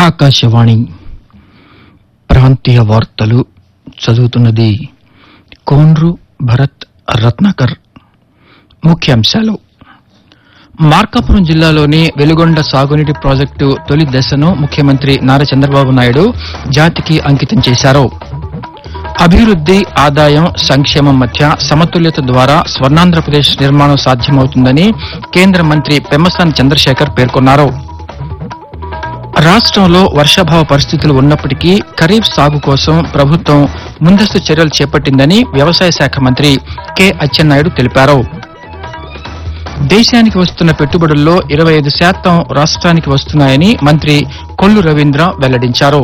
ఆకాశవాణి ప్రాంతీయ వార్తలు చదువుతున్నది కోన్రు భరత్ రత్నాకర్ ముఖ్యాంశాలు మార్కాపురం జిల్లాలోని వెలుగొండ సాగునీటి ప్రాజెక్టు తొలి దశను ముఖ్యమంత్రి నారా చంద్రబాబు నాయుడు జాతికి అంకితం చేశారు అభివృద్ది ఆదాయం సంక్షేమం మధ్య సమతుల్యత ద్వారా స్వర్ణాంధ్రప్రదేశ్ నిర్మాణం సాధ్యమవుతుందని కేంద్ర మంత్రి పెమ్మసాని చంద్రశేఖర్ పేర్కొన్నారు రాష్ట్రంలో వర్షాభావ పరిస్థితులు ఉన్నప్పటికీ ఖరీఫ్ సాగు కోసం ప్రభుత్వం ముందస్తు చర్యలు చేపట్టిందని వ్యవసాయ శాఖ మంత్రి కె అచ్చెన్నాయుడు తెలిపారు దేశానికి వస్తున్న పెట్టుబడుల్లో ఇరవై ఐదు శాతం రాష్ట్రానికి వస్తున్నాయని మంత్రి కొల్లు రవీంద్ర వెల్లడించారు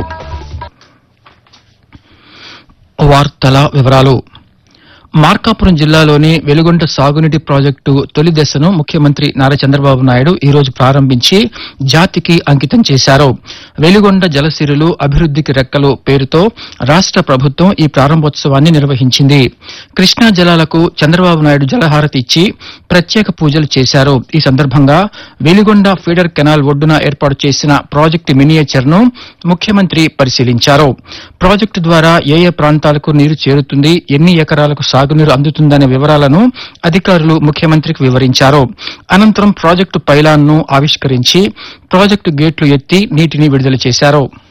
వార్తల వివరాలు మార్కాపురం జిల్లాలోని వెలుగొండ సాగునీటి ప్రాజెక్టు తొలి దశను ముఖ్యమంత్రి నారా చంద్రబాబు నాయుడు ఈ రోజు ప్రారంభించి జాతికి అంకితం చేశారు వెలుగొండ జలసిరులు అభివృద్దికి రెక్కలు పేరుతో రాష్ట ప్రభుత్వం ఈ ప్రారంభోత్సవాన్ని నిర్వహించింది కృష్ణా జలాలకు చంద్రబాబు నాయుడు జలహారతి ఇచ్చి ప్రత్యేక పూజలు చేశారు ఈ సందర్భంగా వెలుగొండ ఫీడర్ కెనాల్ ఒడ్డున ఏర్పాటు చేసిన ప్రాజెక్టు మినియేచర్ ను ముఖ్యమంత్రి పరిశీలించారు ప్రాజెక్టు ద్వారా ఏ ఏ ప్రాంతాలకు నీరు చేరుతుంది ఎన్ని ఎకరాలకు సాగునీరు అందుతుందనే వివరాలను అధికారులు ముఖ్యమంత్రికి వివరించారు అనంతరం ప్రాజెక్టు పైలాన్ ను ఆవిష్కరించి ప్రాజెక్టు గేట్లు ఎత్తి నీటిని విడుదల చేశారు